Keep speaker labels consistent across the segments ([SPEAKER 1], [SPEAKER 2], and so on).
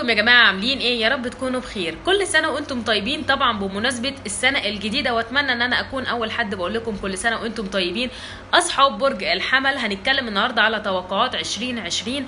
[SPEAKER 1] ازيكم يا جماعه عاملين ايه يا رب تكونوا بخير كل سنه وانتم طيبين طبعا بمناسبه السنه الجديده واتمنى ان انا اكون اول حد بقول لكم كل سنه وانتم طيبين اصحاب برج الحمل هنتكلم النهارده على توقعات 2020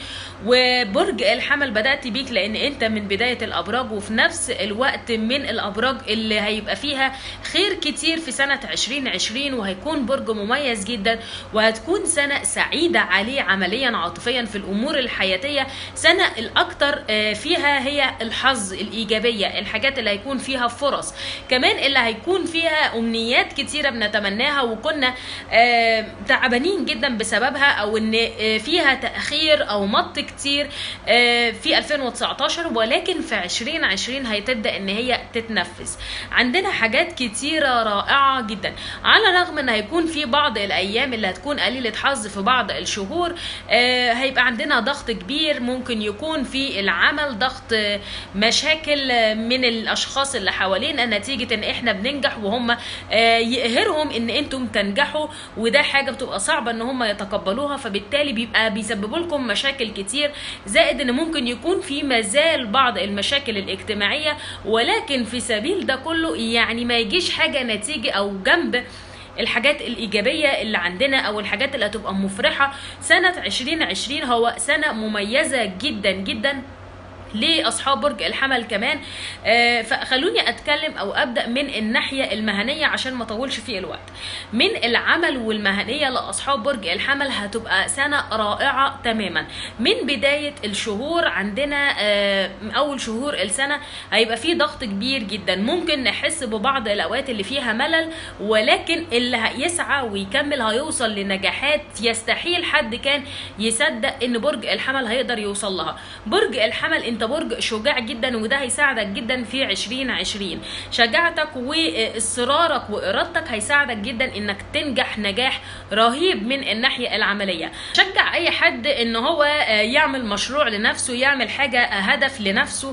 [SPEAKER 1] وبرج الحمل بدات بيك لان انت من بدايه الابراج وفي نفس الوقت من الابراج اللي هيبقى فيها خير كتير في سنه 2020 وهيكون برج مميز جدا وهتكون سنه سعيده عليه عمليا عاطفيا في الامور الحياتيه سنه الاكثر آه، فيها هي الحظ الايجابيه الحاجات اللي هيكون فيها فرص كمان اللي هيكون فيها امنيات كتيره بنتمناها وكنا آه، تعبانين جدا بسببها او ان آه، فيها تاخير او مط كتير آه، في 2019 ولكن في 2020 هتبدا ان هي تتنفذ عندنا حاجات كتيره رائعه جدا على الرغم ان هيكون في بعض الايام اللي هتكون قليله حظ في بعض الشهور آه، هيبقى عندنا ضغط كبير ممكن يكون في العمل ضغط آه، مشاكل آه، من الاشخاص اللي حوالينا نتيجه ان احنا بننجح وهم آه، يقهرهم ان انتم تنجحوا وده حاجه بتبقى صعبه ان هم يتقبلوها فبالتالي بيبقى بيسببوا لكم مشاكل كتير زائد ان ممكن يكون في مازال بعض المشاكل الاجتماعيه ولكن في سبيل ده كله يعني ما يجيش حاجه نتيجه او جنب الحاجات الإيجابية اللي عندنا أو الحاجات اللي هتبقى مفرحة سنة 2020 هو سنة مميزة جدا جدا لاصحاب برج الحمل كمان آه، فخلوني اتكلم او ابدا من الناحيه المهنيه عشان ما اطولش في الوقت من العمل والمهنيه لاصحاب برج الحمل هتبقى سنه رائعه تماما من بدايه الشهور عندنا آه، اول شهور السنه هيبقى في ضغط كبير جدا ممكن نحس ببعض الاوقات اللي فيها ملل ولكن اللي هيسعى ويكمل هيوصل لنجاحات يستحيل حد كان يصدق ان برج الحمل هيقدر يوصل لها برج الحمل انت برج شجاع جدا وده هيساعدك جدا في 2020 شجاعتك واصرارك وارادتك هيساعدك جدا انك تنجح نجاح رهيب من الناحيه العمليه شجع اي حد ان هو آه، يعمل مشروع لنفسه يعمل حاجه آه، هدف لنفسه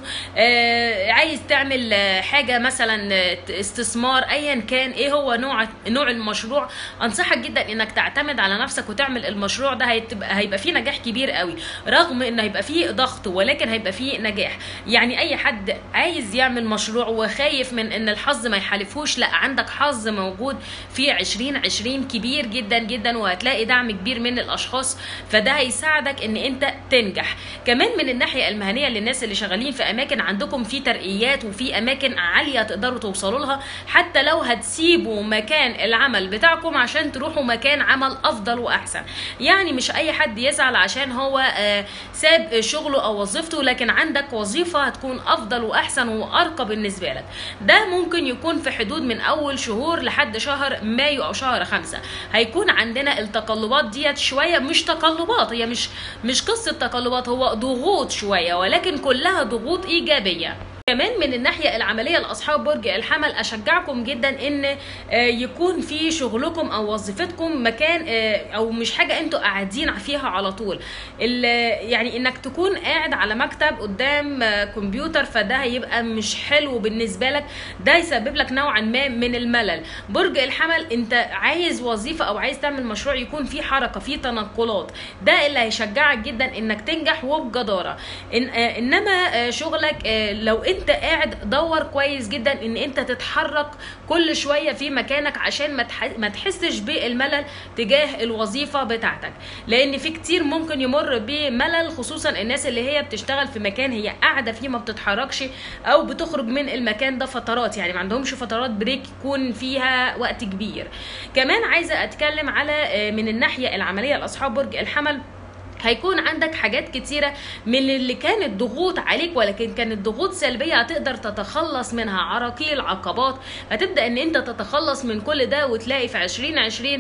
[SPEAKER 1] آه، عايز تعمل آه، حاجه مثلا آه، استثمار ايا كان ايه هو نوع نوع المشروع انصحك جدا انك تعتمد على نفسك وتعمل المشروع ده هيبقى هيبقى فيه نجاح كبير قوي رغم ان هيبقى فيه ضغط ولكن هيبقى فيه نجاح يعني اي حد عايز يعمل مشروع وخايف من ان الحظ ما يحالفوش لا عندك حظ موجود في 2020 كبير جدا جدا وهتلاقي دعم كبير من الاشخاص فده هيساعدك ان انت تنجح كمان من الناحيه المهنيه للناس اللي شغالين في اماكن عندكم في ترقيات وفي اماكن عاليه تقدروا توصلوا لها حتى لو هتسيبوا مكان العمل بتاعكم عشان تروحوا مكان عمل افضل واحسن يعني مش اي حد يزعل عشان هو آه، ساب شغله او وظيفته لكن عندك وظيفه هتكون افضل واحسن وارقى بالنسبه لك ده ممكن يكون في حدود من اول شهور لحد شهر مايو او شهر خمسة هيكون عندنا التقلبات ديت شويه مش تقلبات هي مش مش قصه تقلبات هو ضغوط شويه ولكن كلها ضغوط ايجابيه كمان من الناحية العملية لأصحاب برج الحمل أشجعكم جدا إن آه، يكون في شغلكم أو وظيفتكم مكان آه، أو مش حاجة أنتوا قاعدين فيها على طول ال- يعني إنك تكون قاعد على مكتب قدام آه، كمبيوتر فده هيبقى مش حلو بالنسبة لك ده يسبب لك نوعا ما من الملل برج الحمل أنت عايز وظيفة أو عايز تعمل مشروع يكون فيه حركة فيه تنقلات ده اللي هيشجعك جدا إنك تنجح وبجدارة إن آه، إنما آه، شغلك آه، لو انت قاعد دور كويس جدا ان انت تتحرك كل شويه في مكانك عشان ما تح- ما تحسش بالملل تجاه الوظيفه بتاعتك لان في كتير ممكن يمر بملل خصوصا الناس اللي هي بتشتغل في مكان هي قاعده فيه ما بتتحركش او بتخرج من المكان ده فترات يعني ما عندهمش فترات بريك يكون فيها وقت كبير كمان عايزه اتكلم على آه، من الناحيه العمليه لاصحاب برج الحمل هيكون عندك حاجات كتيرة من اللي كانت ضغوط عليك ولكن كانت ضغوط سلبية هتقدر تتخلص منها عراقيل عقبات هتبدأ ان انت تتخلص من كل ده وتلاقي في 2020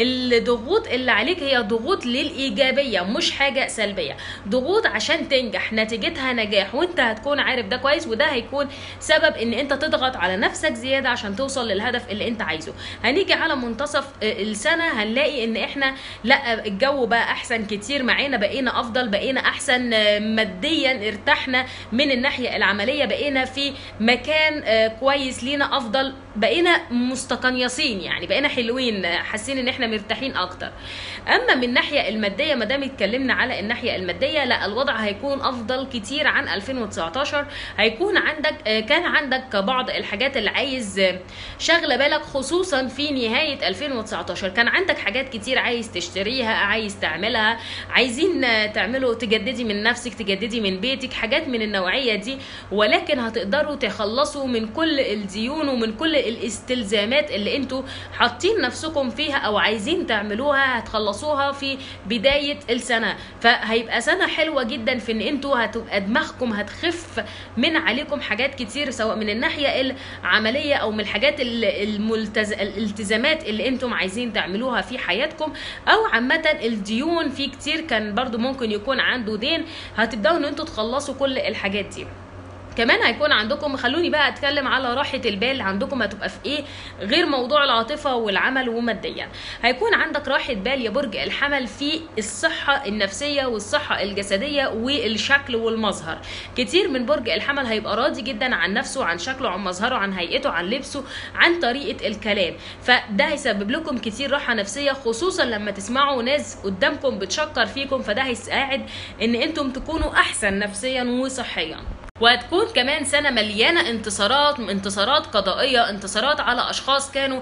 [SPEAKER 1] الضغوط اللي عليك هي ضغوط للإيجابية مش حاجة سلبية ضغوط عشان تنجح نتيجتها نجاح وانت هتكون عارف ده كويس وده هيكون سبب ان انت تضغط على نفسك زيادة عشان توصل للهدف اللي انت عايزه هنيجي على منتصف آه، السنة هنلاقي ان احنا لا الجو بقى احسن كتير معانا بقينا افضل بقينا احسن آه، ماديا ارتحنا من الناحيه العمليه بقينا في مكان آه، كويس لينا افضل بقينا مستقنيصين يعني بقينا حلوين حاسين ان احنا مرتاحين اكتر اما من الناحيه الماديه ما دام اتكلمنا على الناحيه الماديه لا الوضع هيكون افضل كتير عن 2019 هيكون عندك آه، كان عندك بعض الحاجات اللي عايز آه، شغله بالك خصوصا في نهايه 2019 كان عندك حاجات كتير عايز تشتريها عايز تعملها عايزين آه، تعملوا تجددي من نفسك تجددي من بيتك حاجات من النوعيه دي ولكن هتقدروا تخلصوا من كل الديون ومن كل الاستلزامات اللي انتوا حاطين نفسكم فيها او عايزين تعملوها هتخلصوها في بدايه السنه فهيبقى سنه حلوه جدا في ان انتوا هتبقى دماغكم هتخف من عليكم حاجات كتير سواء من الناحيه العمليه او من الحاجات ال- الملتز... الالتزامات اللي انتم عايزين تعملوها في حياتكم او عامه الديون في كتير كان برضو ممكن يكون عنده دين هتبداوا ان انتوا تخلصوا كل الحاجات دي كمان هيكون عندكم خلوني بقى اتكلم على راحه البال عندكم هتبقى في ايه غير موضوع العاطفه والعمل وماديا هيكون عندك راحه بال يا برج الحمل في الصحه النفسيه والصحه الجسديه والشكل والمظهر كتير من برج الحمل هيبقى راضي جدا عن نفسه عن شكله عن مظهره عن هيئته عن لبسه عن طريقه الكلام فده هيسبب لكم كتير راحه نفسيه خصوصا لما تسمعوا ناس قدامكم بتشكر فيكم فده هيساعد ان انتم تكونوا احسن نفسيا وصحيا وهتكون كمان سنه مليانه انتصارات انتصارات قضائيه انتصارات على اشخاص كانوا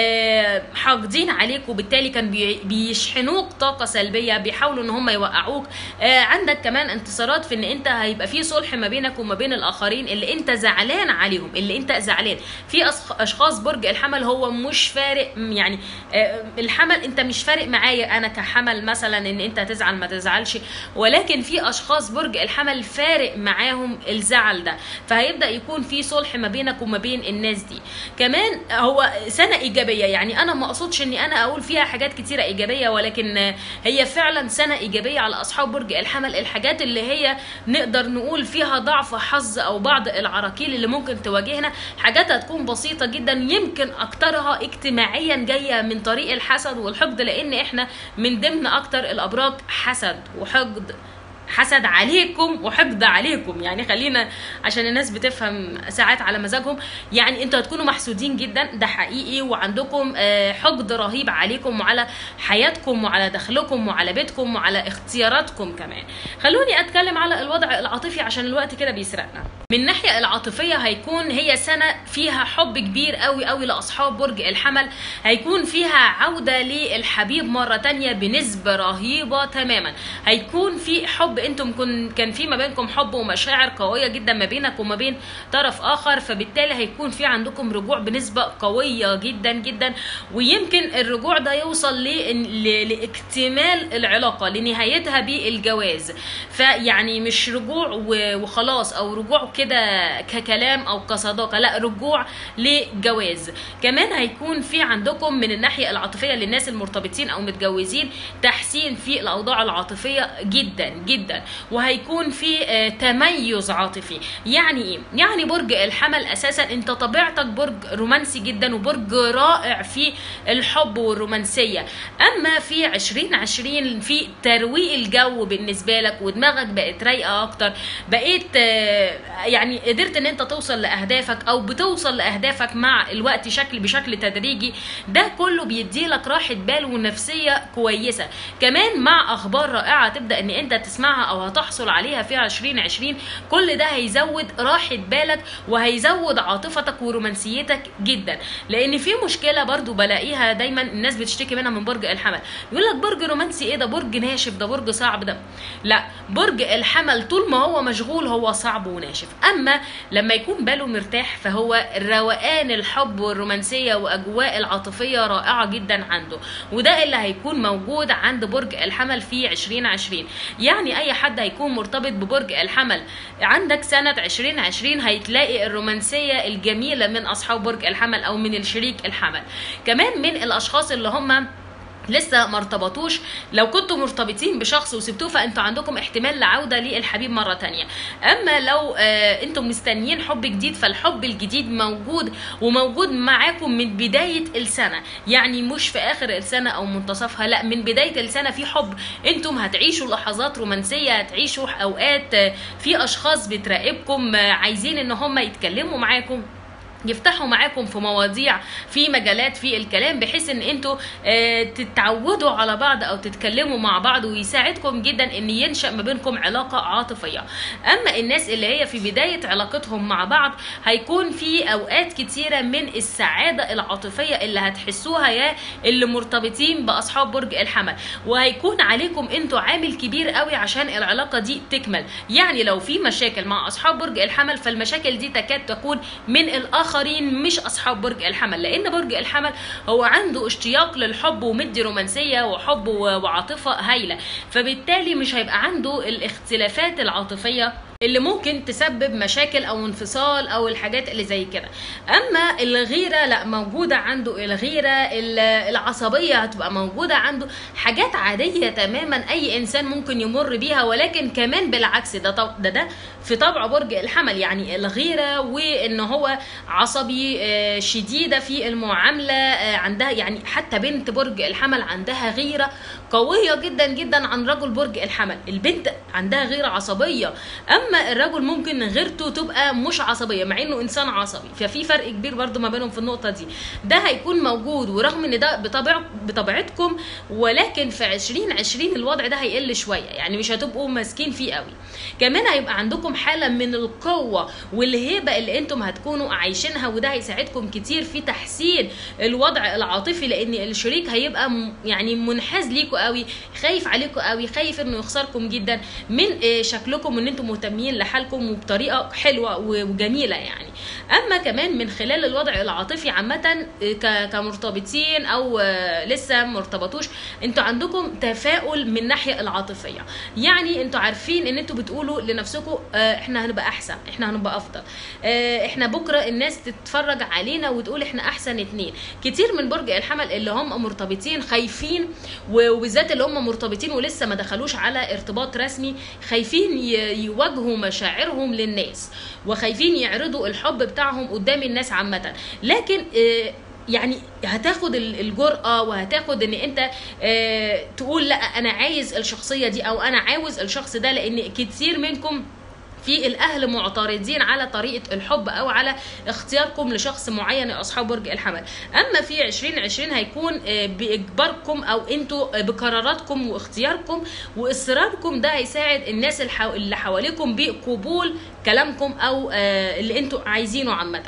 [SPEAKER 1] آه، حاقدين عليك وبالتالي كان بي- بيشحنوك طاقه سلبيه بيحاولوا ان هم يوقعوك آه، عندك كمان انتصارات في ان انت هيبقى في صلح ما بينك وما بين الاخرين اللي انت زعلان عليهم اللي انت زعلان في أص- اشخاص برج الحمل هو مش فارق م- يعني آه، الحمل انت مش فارق معايا انا كحمل مثلا ان انت تزعل ما تزعلش ولكن في اشخاص برج الحمل فارق معاهم الزعل ده فهيبدا يكون في صلح ما بينك وما بين الناس دي كمان هو سنه ايجابيه يعني انا ما اقصدش اني انا اقول فيها حاجات كتيره ايجابيه ولكن هي فعلا سنه ايجابيه على اصحاب برج الحمل الحاجات اللي هي نقدر نقول فيها ضعف حظ او بعض العراكيل اللي ممكن تواجهنا حاجات هتكون بسيطه جدا يمكن اكترها اجتماعيا جايه من طريق الحسد والحقد لان احنا من ضمن اكتر الابراج حسد وحقد حسد عليكم وحقد عليكم يعني خلينا عشان الناس بتفهم ساعات على مزاجهم يعني انتوا هتكونوا محسودين جدا ده حقيقي وعندكم آه، حقد رهيب عليكم وعلى حياتكم وعلى دخلكم وعلى بيتكم وعلى اختياراتكم كمان خلوني اتكلم على الوضع العاطفي عشان الوقت كده بيسرقنا من الناحيه العاطفيه هيكون هي سنه فيها حب كبير قوي قوي لاصحاب برج الحمل هيكون فيها عوده للحبيب مره تانية بنسبه رهيبه تماما هيكون في حب انتم كن كان في ما بينكم حب ومشاعر قويه جدا ما بينك وما بين طرف اخر فبالتالي هيكون في عندكم رجوع بنسبه قويه جدا جدا ويمكن الرجوع ده يوصل ل- ل- لاكتمال العلاقه لنهايتها بالجواز فيعني مش رجوع و- وخلاص او رجوع كده ككلام او كصداقه لا رجوع لجواز كمان هيكون في عندكم من الناحيه العاطفيه للناس المرتبطين او متجوزين تحسين في الاوضاع العاطفيه جدا جدا وهيكون في آه، تميز عاطفي يعني ايه يعني برج الحمل اساسا انت طبيعتك برج رومانسي جدا وبرج رائع في الحب والرومانسيه اما في 2020 في ترويق الجو بالنسبه لك ودماغك بقت رايقه اكتر بقيت آه، يعني قدرت ان انت توصل لاهدافك او بتوصل لاهدافك مع الوقت شكل بشكل تدريجي ده كله بيدي لك راحه بال ونفسيه كويسه كمان مع اخبار رائعه تبدا ان انت تسمعها او هتحصل عليها في 2020 كل ده هيزود راحه بالك وهيزود عاطفتك ورومانسيتك جدا لان في مشكله برضو بلاقيها دايما الناس بتشتكي منها من برج الحمل يقول لك برج رومانسي ايه ده برج ناشف ده برج صعب ده لا برج الحمل طول ما هو مشغول هو صعب وناشف اما لما يكون باله مرتاح فهو روقان الحب والرومانسيه واجواء العاطفيه رائعه جدا عنده وده اللي هيكون موجود عند برج الحمل في 2020 يعني اي حد هيكون مرتبط ببرج الحمل عندك سنه 2020 هيتلاقي الرومانسيه الجميله من اصحاب برج الحمل او من الشريك الحمل كمان من الاشخاص اللي هم لسه ما ارتبطوش لو كنتوا مرتبطين بشخص وسبتوه فانتوا عندكم احتمال لعوده للحبيب مره تانية اما لو آه انتم مستنيين حب جديد فالحب الجديد موجود وموجود معاكم من بدايه السنه يعني مش في اخر السنه او منتصفها لا من بدايه السنه في حب انتم هتعيشوا لحظات رومانسيه هتعيشوا اوقات آه، في اشخاص بتراقبكم آه، عايزين ان هم يتكلموا معاكم يفتحوا معاكم في مواضيع في مجالات في الكلام بحيث ان انتوا آه، تتعودوا على بعض او تتكلموا مع بعض ويساعدكم جدا ان ينشا ما بينكم علاقه عاطفيه اما الناس اللي هي في بدايه علاقتهم مع بعض هيكون في اوقات كتيره من السعاده العاطفيه اللي هتحسوها يا اللي مرتبطين باصحاب برج الحمل وهيكون عليكم انتوا عامل كبير قوي عشان العلاقه دي تكمل يعني لو في مشاكل مع اصحاب برج الحمل فالمشاكل دي تكاد تكون من الاخر الاخرين مش اصحاب برج الحمل لان برج الحمل هو عنده اشتياق للحب ومدي رومانسيه وحب وعاطفه هايله فبالتالي مش هيبقى عنده الاختلافات العاطفيه اللي ممكن تسبب مشاكل او انفصال او الحاجات اللي زي كده اما الغيره لا موجوده عنده الغيره العصبيه هتبقى موجوده عنده حاجات عاديه تماما اي انسان ممكن يمر بيها ولكن كمان بالعكس ده ده ده في طبع برج الحمل يعني الغيره وان هو عصبي آه، شديده في المعامله آه، عندها يعني حتى بنت برج الحمل عندها غيره قويه جدا جدا عن رجل برج الحمل البنت عندها غيره عصبيه اما اما الرجل ممكن غيرته تبقى مش عصبيه مع انه انسان عصبي ففي فرق كبير برضو ما بينهم في النقطه دي ده هيكون موجود ورغم ان ده بطبع بطبيعتكم ولكن في 2020 الوضع ده هيقل شويه يعني مش هتبقوا ماسكين فيه قوي كمان هيبقى عندكم حاله من القوه والهيبه اللي انتم هتكونوا عايشينها وده هيساعدكم كتير في تحسين الوضع العاطفي لان الشريك هيبقى يعني منحاز ليكوا قوي خايف عليكوا قوي خايف انه يخسركم جدا من آه، شكلكم ان انتم مهتمين مهتمين لحالكم وبطريقه حلوه وجميله يعني اما كمان من خلال الوضع العاطفي عامه كمرتبطين او لسه مرتبطوش انتوا عندكم تفاؤل من الناحيه العاطفيه يعني انتوا عارفين ان انتوا بتقولوا لنفسكم آه، احنا هنبقى احسن احنا هنبقى افضل آه، احنا بكره الناس تتفرج علينا وتقول احنا احسن اتنين كتير من برج الحمل اللي هم مرتبطين خايفين وبالذات اللي هم مرتبطين ولسه ما دخلوش على ارتباط رسمي خايفين يواجهوا مشاعرهم للناس وخايفين يعرضوا الحب بتاعهم قدام الناس عامه لكن آه، يعني هتاخد الجرأة وهتاخد ان انت آه، تقول لا انا عايز الشخصية دي او انا عاوز الشخص ده لان كتير منكم في الاهل معترضين على طريقه الحب او على اختياركم لشخص معين يا اصحاب برج الحمل اما في 2020 هيكون آه، باجباركم او انتوا آه، بقراراتكم واختياركم واصراركم ده هيساعد الناس اللي حواليكم بقبول كلامكم او آه، اللي انتوا عايزينه عامه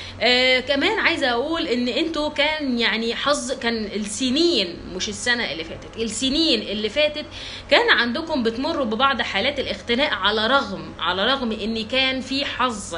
[SPEAKER 1] آه كمان عايزه اقول ان انتوا كان يعني حظ كان السنين مش السنه اللي فاتت السنين اللي فاتت كان عندكم بتمروا ببعض حالات الاختناق على رغم على رغم ان كان في حظ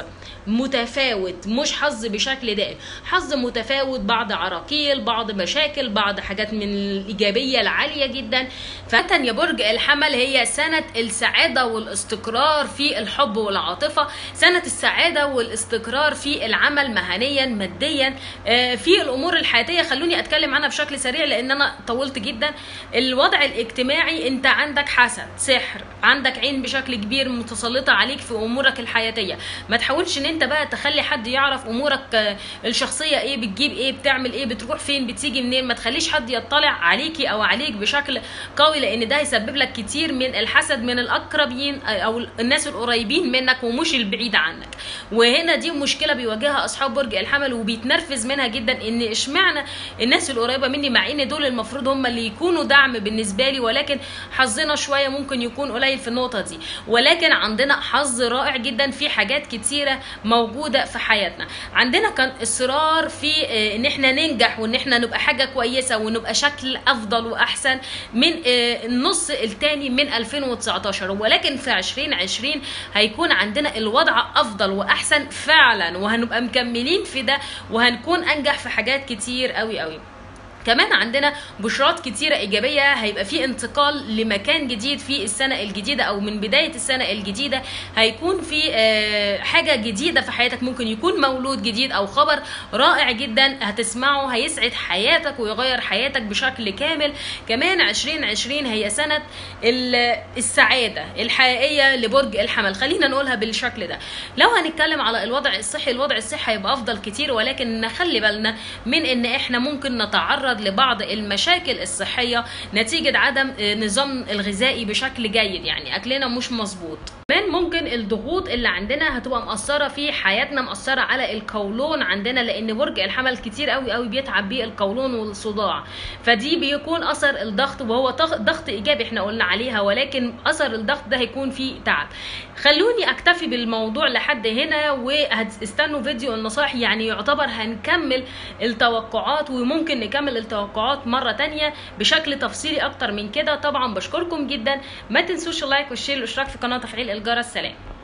[SPEAKER 1] متفاوت مش حظ بشكل دائم حظ متفاوت بعض عراقيل بعض مشاكل بعض حاجات من الايجابيه العاليه جدا فتن يا برج الحمل هي سنه السعاده والاستقرار في الحب والعاطفه سنه السعاده والاستقرار في العمل مهنيا ماديا آه، في الامور الحياتيه خلوني اتكلم عنها بشكل سريع لان انا طولت جدا الوضع الاجتماعي انت عندك حسد سحر عندك عين بشكل كبير متسلطه عليك في امورك الحياتيه ما تحاولش ان انت بقى تخلي حد يعرف امورك آه، الشخصيه ايه بتجيب ايه بتعمل ايه بتروح فين بتيجي منين ما تخليش حد يطلع عليكي او عليك بشكل قوي لان ده هيسبب لك كتير من الحسد من الاقربين آه، او الناس القريبين منك ومش البعيد عنك وهنا دي مشكله بيواجهها اصحاب برج الحمل وبيتنرفز منها جدا ان اشمعنى الناس القريبه مني مع ان دول المفروض هم اللي يكونوا دعم بالنسبه لي ولكن حظنا شويه ممكن يكون قليل في النقطه دي ولكن عندنا حظ رائع جدا في حاجات كتيره موجوده في حياتنا عندنا كان اصرار في آه، ان احنا ننجح وان احنا نبقى حاجه كويسه ونبقى شكل افضل واحسن من آه، النص الثاني من 2019 ولكن في 2020 هيكون عندنا الوضع افضل واحسن فعلا وهنبقى مكملين في ده وهنكون انجح في حاجات كتير قوي قوي كمان عندنا بشرات كتيرة إيجابية هيبقى في انتقال لمكان جديد في السنة الجديدة أو من بداية السنة الجديدة هيكون في آه، حاجة جديدة في حياتك ممكن يكون مولود جديد أو خبر رائع جدا هتسمعه هيسعد حياتك ويغير حياتك بشكل كامل كمان 2020 هي سنة السعادة الحقيقية لبرج الحمل خلينا نقولها بالشكل ده لو هنتكلم على الوضع الصحي الوضع الصحي هيبقى أفضل كتير ولكن نخلي بالنا من إن إحنا ممكن نتعرض يتعرض لبعض المشاكل الصحيه نتيجه عدم نظام الغذائي بشكل جيد يعني اكلنا مش مظبوط كمان ممكن الضغوط اللي عندنا هتبقى مأثرة في حياتنا مأثرة على القولون عندنا لأن برج الحمل كتير قوي قوي بيتعب بيه القولون والصداع فدي بيكون أثر الضغط وهو ضغط إيجابي احنا قلنا عليها ولكن أثر الضغط ده هيكون فيه تعب خلوني أكتفي بالموضوع لحد هنا وهتستنوا فيديو النصائح يعني يعتبر هنكمل التوقعات وممكن نكمل التوقعات مرة تانية بشكل تفصيلي أكتر من كده طبعا بشكركم جدا ما تنسوش اللايك والشير والاشتراك في قناة تفعيل الجرس سلام